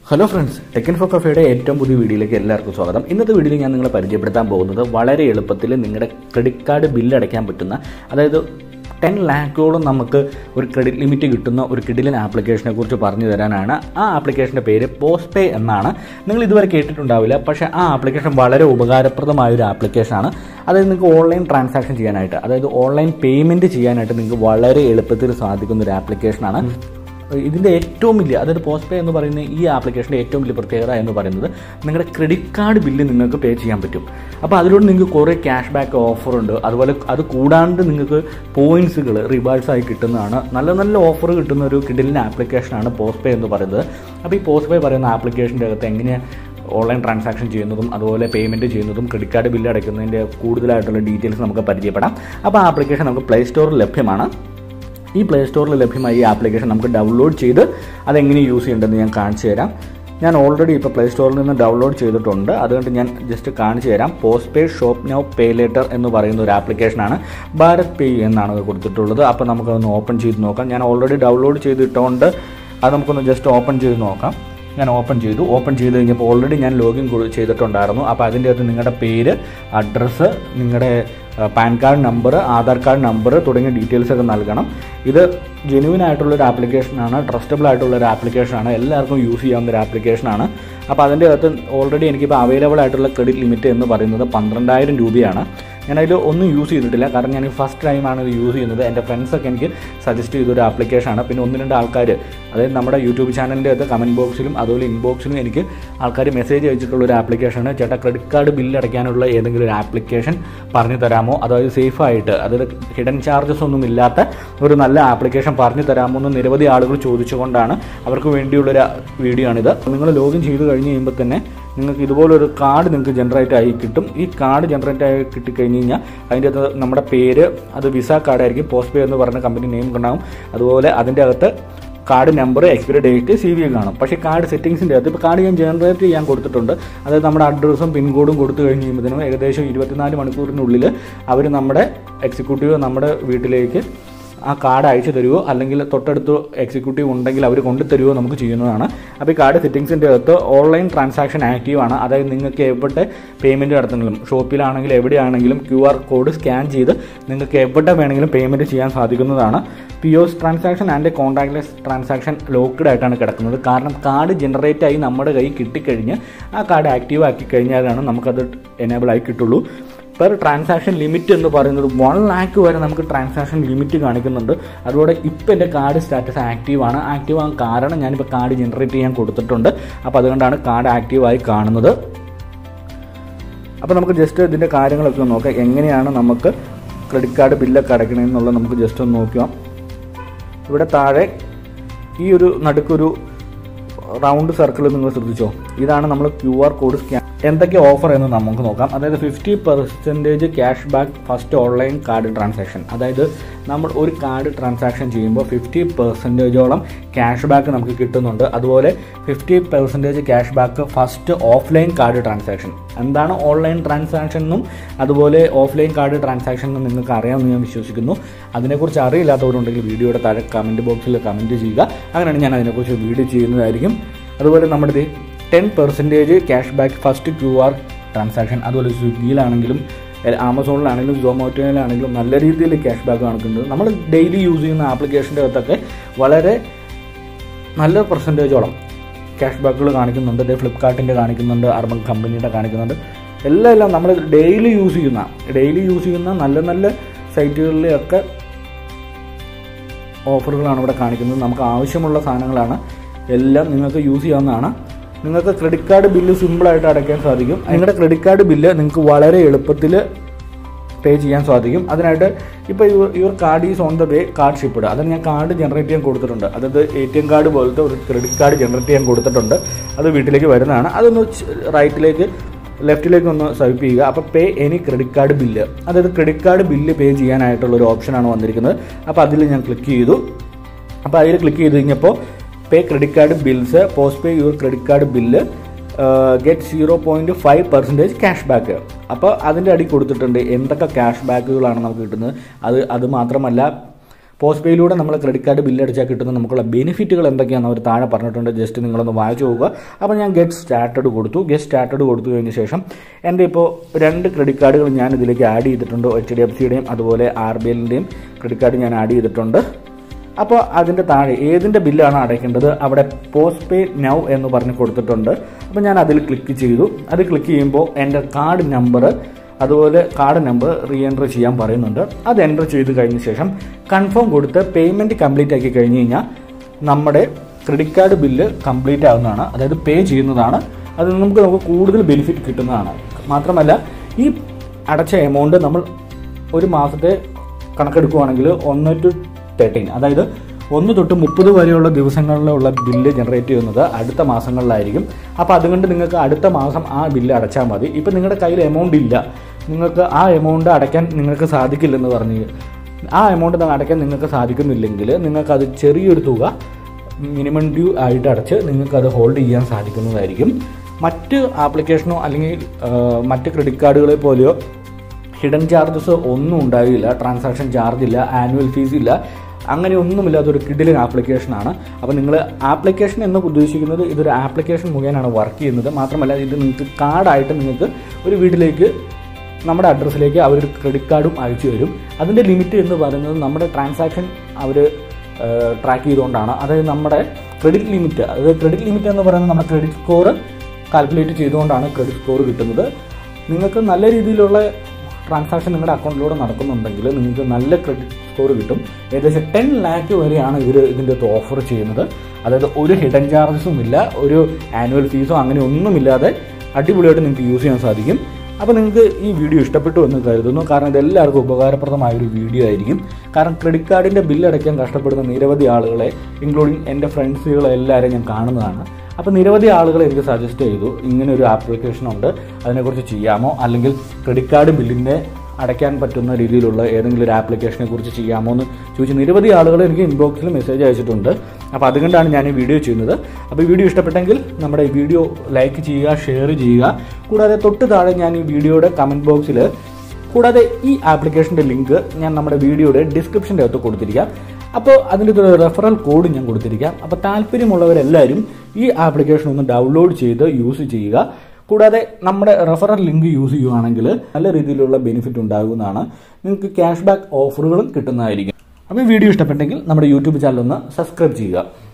hello friends ടെക്കൻ ഫോ കഫേയുടെ ഏറ്റവും പുതിയ വീഡിയോയിലേക്ക് എല്ലാവർക്കും സ്വാഗതം ഇന്നത്തെ വീഡിയോയിൽ ഞാൻ നിങ്ങളെ പരിചയപ്പെടുത്താൻ പോകുന്നത് വളരെ എളുപ്പത്തിൽ നിങ്ങളുടെ ക്രെഡിറ്റ് കാർഡ് ബില്ല് അടയ്ക്കാൻ പറ്റുന്ന അതായത് ടെൻ ലാക്കോളം നമുക്ക് ഒരു ക്രെഡിറ്റ് ലിമിറ്റ് കിട്ടുന്ന ഒരു കിഡിലൻ ആപ്ലിക്കേഷനെ കുറിച്ച് പറഞ്ഞു തരാനാണ് ആ ആപ്ലിക്കേഷൻ്റെ പേര് പോസ്റ്റ് പേ എന്നാണ് നിങ്ങൾ ഇതുവരെ കേട്ടിട്ടുണ്ടാവില്ല പക്ഷേ ആ ആപ്ലിക്കേഷൻ വളരെ ഉപകാരപ്രദമായ ഒരു ആപ്ലിക്കേഷനാണ് അതായത് നിങ്ങൾക്ക് ഓൺലൈൻ ട്രാൻസാക്ഷൻ ചെയ്യാനായിട്ട് അതായത് ഓൺലൈൻ പേയ്മെൻറ്റ് ചെയ്യാനായിട്ട് നിങ്ങൾക്ക് വളരെ എളുപ്പത്തിൽ സാധിക്കുന്ന ഒരു ആപ്ലിക്കേഷനാണ് ഇതിൻ്റെ ഏറ്റവും വലിയ അതായത് പോസ്റ്റ് പേ എന്ന് പറയുന്ന ഈ ആപ്ലിക്കേഷൻ്റെ ഏറ്റവും വലിയ പ്രത്യേകത എന്ന് പറയുന്നത് നിങ്ങളുടെ ക്രെഡിറ്റ് കാർഡ് ബില്ല് നിങ്ങൾക്ക് പേ ചെയ്യാൻ പറ്റും അപ്പോൾ അതിലൂടെ നിങ്ങൾക്ക് കുറേ ക്യാഷ് ബാക്ക് ഓഫറുണ്ട് അതുപോലെ അത് കൂടാണ്ട് നിങ്ങൾക്ക് പോയിൻറ്റ്സുകൾ റിവാർഡ്സ് ആയി കിട്ടുന്നതാണ് നല്ല നല്ല ഓഫർ കിട്ടുന്ന ഒരു കിഡിലിൻ്റെ ആപ്ലിക്കേഷനാണ് പോസ്റ്റ് പേ എന്ന് പറയുന്നത് അപ്പോൾ ഈ പോസ്റ്റ് പേ പറയുന്ന ആപ്ലിക്കേഷൻ്റെ അകത്ത് എങ്ങനെ ഓൺലൈൻ ട്രാൻസാക്ഷൻ ചെയ്യുന്നതും അതുപോലെ പേയ്മെൻറ്റ് ചെയ്യുന്നതും ക്രെഡിറ്റ് കാർഡ് ബില്ല് അടയ്ക്കുന്നതിൻ്റെ കൂടുതലായിട്ടുള്ള ഡീറ്റെയിൽസ് നമുക്ക് പരിചയപ്പെടാം അപ്പോൾ ആ ആപ്ലിക്കേഷൻ നമുക്ക് പ്ലേ സ്റ്റോറിൽ ലഭ്യമാണ് ഈ പ്ലേ സ്റ്റോറിൽ ലഭ്യമായ ഈ ആപ്ലിക്കേഷൻ നമുക്ക് ഡൗൺലോഡ് ചെയ്ത് അതെങ്ങനെ യൂസ് ചെയ്യേണ്ടതെന്ന് ഞാൻ കാണിച്ചു തരാം ഞാൻ ഓൾറെഡി ഇപ്പോൾ പ്ലേ സ്റ്റോറിൽ നിന്ന് ഡൗൺലോഡ് ചെയ്തിട്ടുണ്ട് അതുകൊണ്ട് ഞാൻ ജസ്റ്റ് കാണിച്ചു തരാം post pay shop now pay later എന്ന് പറയുന്ന ഒരു ആപ്ലിക്കേഷനാണ് ഭാരത് പേ എന്നാണ് അത് കൊടുത്തിട്ടുള്ളത് അപ്പോൾ നമുക്കതൊന്ന് ഓപ്പൺ ചെയ്ത് നോക്കാം ഞാൻ ഓൾറെഡി ഡൗൺലോഡ് ചെയ്തിട്ടുകൊണ്ട് അത് നമുക്കൊന്ന് ജസ്റ്റ് ഓപ്പൺ ചെയ്ത് നോക്കാം ഞാൻ ഓപ്പൺ ചെയ്തു ഓപ്പൺ ചെയ്ത് കഴിഞ്ഞപ്പോൾ ഓൾറെഡി ഞാൻ ലോഗിൻ ചെയ്തിട്ടുണ്ടായിരുന്നു അപ്പോൾ അതിൻ്റെ അകത്ത് നിങ്ങളുടെ പേര് അഡ്രസ്സ് നിങ്ങളുടെ PAN card number Aadhaar card number തുടങ്ങിയ ഡീറ്റെയിൽസ് ഒക്കെ നൽകണം ഇത് ജെനുവിൻ ആയിട്ടുള്ള ഒരു ആപ്ലിക്കേഷനാണ് ട്രസ്റ്റബിൾ ആയിട്ടുള്ള ഒരു ആപ്ലിക്കേഷനാണ് എല്ലാവർക്കും യൂസ് ചെയ്യാവുന്ന ഒരു ആപ്ലിക്കേഷനാണ് അപ്പോൾ അതിൻ്റെ അകത്ത് ഓൾറെഡി എനിക്കിപ്പോൾ അവൈലബിൾ ആയിട്ടുള്ള ക്രെഡിറ്റ് ലിമിറ്റ് എന്ന് പറയുന്നത് പന്ത്രണ്ടായിരം രൂപയാണ് ഞാനതിൽ ഒന്നും യൂസ് ചെയ്തിട്ടില്ല കാരണം ഞാൻ ഫസ്റ്റ് ടൈമാണ് ഇത് യൂസ് ചെയ്യുന്നത് എൻ്റെ ഫ്രണ്ട്സൊക്കെ എനിക്ക് സജസ്റ്റ് ചെയ്തൊരു ആപ്ലിക്കേഷനാണ് പിന്നെ ഒന്ന് രണ്ട് ആൾക്കാർ അതായത് നമ്മുടെ യൂട്യൂബ് ചാനലിൻ്റെ അകത്ത് കമൻറ്റ് ബോക്സിലും അതുപോലെ ഇൻബോക്സിലും എനിക്ക് ആൾക്കാർ മെസ്സേജ് അയച്ചിട്ടുള്ള ഒരു ആപ്ലിക്കേഷനാണ് ചേട്ടാ ക്രെഡിറ്റ് കാർഡ് ബില്ല് അടയ്ക്കാനുള്ള ഏതെങ്കിലും ഒരു ആപ്ലിക്കേഷൻ പറഞ്ഞു തരാമോ അതായത് സേഫായിട്ട് അതായത് ഹിഡൻ ചാർജസ് ഒന്നും ഇല്ലാത്ത ഒരു നല്ല ആപ്ലിക്കേഷൻ പറഞ്ഞു തരാമോ എന്ന് നിരവധി ആളുകൾ ചോദിച്ചുകൊണ്ടാണ് അവർക്ക് വേണ്ടിയുള്ളൊരു വീഡിയോ ആണിത് നിങ്ങൾ ലോഗിൻ ചെയ്ത് കഴിഞ്ഞ് കഴിയുമ്പോൾ തന്നെ നിങ്ങൾക്ക് ഇതുപോലൊരു കാർഡ് നിങ്ങൾക്ക് ജനറേറ്റ് ആയി കിട്ടും ഈ കാർഡ് ജനറേറ്റ് ആയി കിട്ടിക്കഴിഞ്ഞ് കഴിഞ്ഞാൽ അതിൻ്റെ അകത്ത് നമ്മുടെ പേര് അത് വിസ കാർഡായിരിക്കും പോസ്റ്റ് പേ എന്ന് പറഞ്ഞ കമ്പനി നെയിം ഉണ്ടാകും അതുപോലെ അതിൻ്റെ അകത്ത് card number expiry date C V കാണും പക്ഷേ കാർഡ് സെറ്റിംഗ്സിൻ്റെ അകത്ത് ഇപ്പോൾ കാർഡ് ഞാൻ ജനറേറ്റ് ചെയ്യാൻ കൊടുത്തിട്ടുണ്ട് അതായത് നമ്മുടെ അഡ്രസ്സും പിൻകോഡും കൊടുത്തു കഴിഞ്ഞ് കഴിയുമ്പോഴത്തേനും ഏകദേശം ഇരുപത്തിനാല് മണിക്കൂറിനുള്ളിൽ അവർ നമ്മുടെ എക്സിക്യൂട്ടീവ് നമ്മുടെ വീട്ടിലേക്ക് ആ കാർഡ് അയച്ചു തരുമോ അല്ലെങ്കിൽ തൊട്ടടുത്ത് എക്സിക്യൂട്ടീവ് ഉണ്ടെങ്കിൽ അവർ കൊണ്ടു തരുമോ നമുക്ക് ചെയ്യുന്നതാണ് അപ്പോൾ ഈ കാർഡ് സെറ്റിംഗ്സിൻ്റെ അകത്ത് ഓൺലൈൻ ട്രാൻസാക്ഷൻ ആക്റ്റീവ് ആണ് അതായത് നിങ്ങൾക്ക് എവിടെ പേയ്മെൻറ്റ് നടത്തുന്നെങ്കിലും ഷോപ്പിലാണെങ്കിലും എവിടെയാണെങ്കിലും ക്യു ആർ കോഡ് സ്കാൻ ചെയ്ത് നിങ്ങൾക്ക് എവിടെ വേണമെങ്കിലും പേയ്മെൻറ്റ് ചെയ്യാൻ സാധിക്കുന്നതാണ് P OS transaction and contactless transaction locked ആയിട്ടാണ് കിടക്കുന്നത് കാരണം കാർഡ് ജനറേറ്റ് ആയി നമ്മുടെ കയ്യിൽ കിട്ടിക്കഴിഞ്ഞ് ആ കാർഡ് ആക്റ്റീവ് ആക്കി കഴിഞ്ഞാലാണ് നമുക്കത് എനേബിൾ ആയി കിട്ടുള്ളൂ പെർ ട്രാൻസാക്ഷൻ ലിമിറ്റ് എന്ന് പറയുന്നത് വൺ ലാക്ക് വരെ നമുക്ക് ട്രാൻസാക്ഷൻ ലിമിറ്റ് കാണിക്കുന്നുണ്ട് അതുപോലെ ഇപ്പം എൻ്റെ കാർഡ് സ്റ്റാറ്റസ് ആക്റ്റീവ് ആണ് ആക്റ്റീവ് ആകാൻ കാരണം ഞാനിപ്പോൾ കാർഡ് ജനറേറ്റ് ചെയ്യാൻ കൊടുത്തിട്ടുണ്ട് അപ്പോൾ അതുകൊണ്ടാണ് കാർഡ് ആക്റ്റീവായി കാണുന്നത് അപ്പോൾ നമുക്ക് ജസ്റ്റ് ഇതിൻ്റെ കാര്യങ്ങളൊക്കെ നോക്കാം എങ്ങനെയാണ് നമുക്ക് ക്രെഡിറ്റ് കാർഡ് ബില്ലൊക്കെ അടയ്ക്കണമെന്നുള്ളത് നമുക്ക് ജസ്റ്റ് ഒന്ന് നോക്കാം ഇവിടെ താഴെ ഈ ഒരു നടുക്കൊരു റൗണ്ട് സർക്കിൾ നിങ്ങൾ ശ്രദ്ധിച്ചോ ഇതാണ് നമ്മൾ ക്യു ആർ കോഡ് സ്കാൻ എന്തൊക്കെ ഓഫർ എന്ന് നമുക്ക് നോക്കാം അതായത് fifty percentage cash back first online card transaction അതായത് നമ്മൾ ഒരു കാർഡ് ട്രാൻസാക്ഷൻ ചെയ്യുമ്പോൾ ഫിഫ്റ്റി പെർസെൻറ്റേജോളം ക്യാഷ് ബാക്ക് നമുക്ക് കിട്ടുന്നുണ്ട് അതുപോലെ fifty percentage cash back first offline card transaction എന്താണ് ഓൺലൈൻ ട്രാൻസാക്ഷൻ എന്നും അതുപോലെ ഓഫ്ലൈൻ കാർഡ് ട്രാൻസാക്ഷൻ എന്നും നിങ്ങൾക്ക് അറിയാമെന്ന് ഞാൻ വിശ്വസിക്കുന്നു അതിനെക്കുറിച്ച് അറിയില്ലാത്തവരുണ്ടെങ്കിൽ വീഡിയോയുടെ താഴെ കമൻറ്റ് ബോക്സിൽ കമൻറ്റ് ചെയ്യുക അങ്ങനെയാണ് ഞാൻ അതിനെക്കുറിച്ച് വീഡിയോ ചെയ്യുന്നതായിരിക്കും അതുപോലെ നമ്മുടെ ten percentage cash back first Q R transaction അതുപോലെ സ്വിഗ്ഗിയിലാണെങ്കിലും ആമസോണിലാണെങ്കിലും സൊമാറ്റോയിലാണെങ്കിലും നല്ല രീതിയിൽ ക്യാഷ് ബാക്ക് കാണിക്കുന്നുണ്ട് നമ്മൾ ഡെയിലി യൂസ് ചെയ്യുന്ന ആപ്ലിക്കേഷൻ്റെ അകത്തൊക്കെ വളരെ നല്ല പെർസെൻറ്റേജോളം ക്യാഷ് ബാക്കുകൾ കാണിക്കുന്നുണ്ട് ഇത് ഫ്ലിപ്കാർട്ടിൻ്റെ കാണിക്കുന്നുണ്ട് അർബൻ കമ്പനിയുടെ കാണിക്കുന്നുണ്ട് എല്ലാം എല്ലാം നമ്മൾ ഡെയിലി യൂസ് ചെയ്യുന്ന ഡെയിലി യൂസ് ചെയ്യുന്ന നല്ല നല്ല സൈറ്റുകളിലൊക്കെ ഓഫറുകളാണ് ഇവിടെ കാണിക്കുന്നത് നമുക്ക് ആവശ്യമുള്ള സാധനങ്ങളാണ് എല്ലാം നിങ്ങൾക്ക് യൂസ് ചെയ്യാവുന്നതാണ് നിങ്ങൾക്ക് ക്രെഡിറ്റ് കാർഡ് ബില്ല് സിമ്പിളായിട്ട് അടയ്ക്കാൻ സാധിക്കും നിങ്ങളുടെ ക്രെഡിറ്റ് കാർഡ് ബില്ല് നിങ്ങൾക്ക് വളരെ എളുപ്പത്തിൽ പേ ചെയ്യാൻ സാധിക്കും അതിനായിട്ട് ഇപ്പോൾ your your card is on the way card shipped അതിന് ഞാൻ കാർഡ് ജനറേറ്റ് ചെയ്യാൻ കൊടുത്തിട്ടുണ്ട് അതായത് എ ടി എം കാർഡ് പോലത്തെ ഒരു ക്രെഡിറ്റ് കാർഡ് ജനറേറ്റ് ചെയ്യാൻ കൊടുത്തിട്ടുണ്ട് അത് വീട്ടിലേക്ക് വരുന്നതാണ് അതൊന്ന് റൈറ്റിലേക്ക് ലെഫ്റ്റിലേക്ക് ഒന്ന് സ്വൈപ്പ് ചെയ്യുക അപ്പോൾ pay any credit card bill അതായത് ക്രെഡിറ്റ് കാർഡ് ബില്ല് പേ ചെയ്യാനായിട്ടുള്ള ഒരു ഓപ്ഷനാണ് വന്നിരിക്കുന്നത് അപ്പോൾ അതിൽ ഞാൻ ക്ലിക്ക് ചെയ്തു അപ്പോൾ അതിൽ ക്ലിക്ക് ചെയ്ത് കഴിഞ്ഞപ്പോൾ pay credit card bills post pay your credit card bill get zero point five percentage cash back അപ്പോൾ അതിൻ്റെ അടി കൊടുത്തിട്ടുണ്ട് എന്തൊക്കെ ക്യാഷ് ബാക്കുകളാണ് നമുക്ക് കിട്ടുന്നത് അത് അത് മാത്രമല്ല പോസ്റ്റ് പേയിലൂടെ നമ്മൾ ക്രെഡിറ്റ് കാർഡ് ബില്ല് അടിച്ചാൽ കിട്ടുന്ന നമുക്കുള്ള ബെനിഫിറ്റുകൾ എന്തൊക്കെയാണെന്ന് അവർ താഴെ പറഞ്ഞിട്ടുണ്ട് ജസ്റ്റ് നിങ്ങളൊന്ന് വായിച്ചു പോവുക അപ്പോൾ ഞാൻ ഗെറ്റ് സ്റ്റാർട്ടഡ് കൊടുത്തു ഗെറ്റ് സ്റ്റാർട്ടഡ് കൊടുത്തു കഴിഞ്ഞ ശേഷം എൻ്റെ ഇപ്പോൾ രണ്ട് ക്രെഡിറ്റ് കാർഡുകൾ ഞാൻ ഇതിലേക്ക് ആഡ് ചെയ്തിട്ടുണ്ട് എച്ച് ഡി എഫ് സിയുടെയും അതുപോലെ ആർ ബി എല്ലിൻ്റെയും ക്രെഡിറ്റ് കാർഡ് ഞാൻ ആഡ് ചെയ്തിട്ടുണ്ട് അപ്പോൾ അതിൻ്റെ താഴെ ഏതിൻ്റെ ബില്ലാണ് അടയ്ക്കേണ്ടത് അവിടെ പോസ്റ്റ് പേ നൗ എന്ന് പറഞ്ഞ് കൊടുത്തിട്ടുണ്ട് അപ്പോൾ ഞാൻ അതിൽ ക്ലിക്ക് ചെയ്തു അത് ക്ലിക്ക് ചെയ്യുമ്പോൾ എൻ്റെ കാർഡ് നമ്പർ അതുപോലെ കാർഡ് നമ്പർ റീ എൻറ്റർ ചെയ്യാൻ പറയുന്നുണ്ട് അത് എൻ്റർ ചെയ്ത് കഴിഞ്ഞ ശേഷം കൺഫേം കൊടുത്ത് പേയ്മെൻറ്റ് കംപ്ലീറ്റ് ആക്കി കഴിഞ്ഞ് കഴിഞ്ഞാൽ നമ്മുടെ ക്രെഡിറ്റ് കാർഡ് ബില്ല് കംപ്ലീറ്റ് ആവുന്നതാണ് അതായത് പേ ചെയ്യുന്നതാണ് അത് നമുക്ക് നമുക്ക് കൂടുതൽ ബെനിഫിറ്റ് കിട്ടുന്നതാണ് മാത്രമല്ല ഈ അടച്ച എമൗണ്ട് നമ്മൾ ഒരു മാസത്തെ കണക്കെടുക്കുകയാണെങ്കിൽ ഒന്ന് ടു തേർട്ടീൻ അതായത് ഒന്ന് തൊട്ട് മുപ്പത് വരെയുള്ള ദിവസങ്ങളിലുള്ള ബില്ല് ജനറേറ്റ് ചെയ്യുന്നത് അടുത്ത മാസങ്ങളിലായിരിക്കും അപ്പോൾ അതുകൊണ്ട് നിങ്ങൾക്ക് അടുത്ത മാസം ആ ബില്ല് അടച്ചാൽ മതി ഇപ്പം നിങ്ങളുടെ കയ്യിൽ എമൗണ്ട് ഇല്ല നിങ്ങൾക്ക് ആ എമൗണ്ട് അടയ്ക്കാൻ നിങ്ങൾക്ക് സാധിക്കില്ലെന്ന് പറഞ്ഞ് ആ എമൗണ്ട് അടയ്ക്കാൻ നിങ്ങൾക്ക് സാധിക്കുന്നില്ലെങ്കിൽ നിങ്ങൾക്കത് ചെറിയൊരു തുക മിനിമം ഡ്യൂ ആയിട്ട് അടച്ച് നിങ്ങൾക്കത് ഹോൾഡ് ചെയ്യാൻ സാധിക്കുന്നതായിരിക്കും മറ്റ് ആപ്ലിക്കേഷനോ അല്ലെങ്കിൽ ആ, മറ്റ് ക്രെഡിറ്റ് കാർഡുകളെ പോലെയോ ഹിഡൻ ചാർജസ് ഒന്നും ഉണ്ടാകില്ല ട്രാൻസാക്ഷൻ ചാർജ് ഇല്ല ആനുവൽ ഫീസ് ഇല്ല അങ്ങനെ ഒന്നുമില്ലാത്ത ഒരു കിഡിലൻ ആപ്ലിക്കേഷനാണ് അപ്പോൾ നിങ്ങൾ ആപ്ലിക്കേഷൻ എന്ന് ഉദ്ദേശിക്കുന്നത് ഇതൊരു ആപ്ലിക്കേഷൻ മുഖേനയാണ് വർക്ക് ചെയ്യുന്നത് മാത്രമല്ല ഇത് നിങ്ങൾക്ക് കാർഡായിട്ട് നിങ്ങൾക്ക് ഒരു വീട്ടിലേക്ക് നമ്മുടെ അഡ്രസ്സിലേക്ക് അവരൊരു ക്രെഡിറ്റ് കാർഡും അയച്ചു തരും അതിൻ്റെ ലിമിറ്റ് എന്ന് പറയുന്നത് നമ്മുടെ ട്രാൻസാക്ഷൻ അവർ ട്രാക്ക് ചെയ്തുകൊണ്ടാണ് അതായത് നമ്മുടെ ക്രെഡിറ്റ് ലിമിറ്റ് അതായത് ക്രെഡിറ്റ് ലിമിറ്റ് എന്ന് പറയുന്നത് നമ്മുടെ ക്രെഡിറ്റ് സ്കോർ കാൽക്കുലേറ്റ് ചെയ്തുകൊണ്ടാണ് ക്രെഡിറ്റ് സ്കോർ കിട്ടുന്നത് നിങ്ങൾക്ക് നല്ല രീതിയിലുള്ള ട്രാൻസാക്ഷൻ നിങ്ങളുടെ അക്കൗണ്ടിലൂടെ നടക്കുന്നുണ്ടെങ്കിൽ നിങ്ങൾക്ക് നല്ല ക്രെഡിറ്റ് സ്കോർ കിട്ടും ഏകദേശം ടെൻ ലാക്ക് വരെയാണ് ഇവർ ഇതിൻ്റെ അകത്ത് ഓഫർ ചെയ്യുന്നത് അതായത് ഒരു ഹിഡൻ ചാർജസും ഇല്ല ഒരു ആനുവൽ ഫീസോ അങ്ങനെ ഒന്നുമില്ലാതെ അടിപൊളിയായിട്ട് നിങ്ങൾക്ക് യൂസ് ചെയ്യാൻ സാധിക്കും അപ്പോൾ നിങ്ങൾക്ക് ഈ വീഡിയോ ഇഷ്ടപ്പെട്ടു എന്ന് കരുതുന്നു കാരണം ഇത് എല്ലാവർക്കും ഉപകാരപ്രദമായ ഒരു വീഡിയോ ആയിരിക്കും കാരണം ക്രെഡിറ്റ് കാർഡിൻ്റെ ബില്ല് അടയ്ക്കാൻ കഷ്ടപ്പെടുന്ന നിരവധി ആളുകളെ ഇൻക്ലൂഡിങ് എൻ്റെ ഫ്രണ്ട്സുകളെ എല്ലാവരെയും ഞാൻ കാണുന്നതാണ് അപ്പോൾ നിരവധി ആളുകൾ എനിക്ക് സജസ്റ്റ് ചെയ്തു ഇങ്ങനെ ഒരു ആപ്ലിക്കേഷൻ ഉണ്ട് അതിനെക്കുറിച്ച് ചെയ്യാമോ അല്ലെങ്കിൽ ക്രെഡിറ്റ് കാർഡ് ബില്ലിൻ്റെ അടയ്ക്കാൻ പറ്റുന്ന രീതിയിലുള്ള ഏതെങ്കിലും ഒരു ആപ്ലിക്കേഷനെ കുറിച്ച് ചെയ്യാമോ എന്ന് ചോദിച്ച് നിരവധി ആളുകൾ എനിക്ക് ഇൻബോക്സിൽ മെസ്സേജ് അയച്ചിട്ടുണ്ട് അപ്പോൾ അതുകൊണ്ടാണ് ഞാൻ ഈ വീഡിയോ ചെയ്യുന്നത് അപ്പോൾ ഈ വീഡിയോ ഇഷ്ടപ്പെട്ടെങ്കിൽ നമ്മുടെ ഈ വീഡിയോ ലൈക്ക് ചെയ്യുക ഷെയർ ചെയ്യുക കൂടാതെ തൊട്ട് താഴെ ഞാൻ ഈ വീഡിയോയുടെ കമൻറ്റ് ബോക്സിൽ കൂടാതെ ഈ ആപ്ലിക്കേഷൻ്റെ ലിങ്ക് ഞാൻ നമ്മുടെ വീഡിയോയുടെ ഡിസ്ക്രിപ്ഷൻ്റെ അകത്ത് കൊടുത്തിരിക്കാം അപ്പോൾ അതിൻ്റെ ഒരു റെഫറൽ കോഡ് ഞാൻ കൊടുത്തിരിക്കാം അപ്പോൾ താല്പര്യമുള്ളവരെല്ലാവരും ഈ ആപ്ലിക്കേഷൻ ഒന്ന് ഡൗൺലോഡ് ചെയ്ത് യൂസ് ചെയ്യുക കൂടാതെ നമ്മുടെ റെഫറൽ ലിങ്ക് യൂസ് ചെയ്യുകയാണെങ്കിൽ നല്ല രീതിയിലുള്ള ബെനിഫിറ്റ് ഉണ്ടാകുന്നതാണ് നിങ്ങൾക്ക് ക്യാഷ് ബാക്ക് ഓഫറുകളും കിട്ടുന്നതായിരിക്കും അപ്പോൾ ഈ വീഡിയോ ഇഷ്ടപ്പെട്ടെങ്കിൽ നമ്മുടെ യൂട്യൂബ് ചാനൽ ഒന്ന് സബ്സ്ക്രൈബ് ചെയ്യുക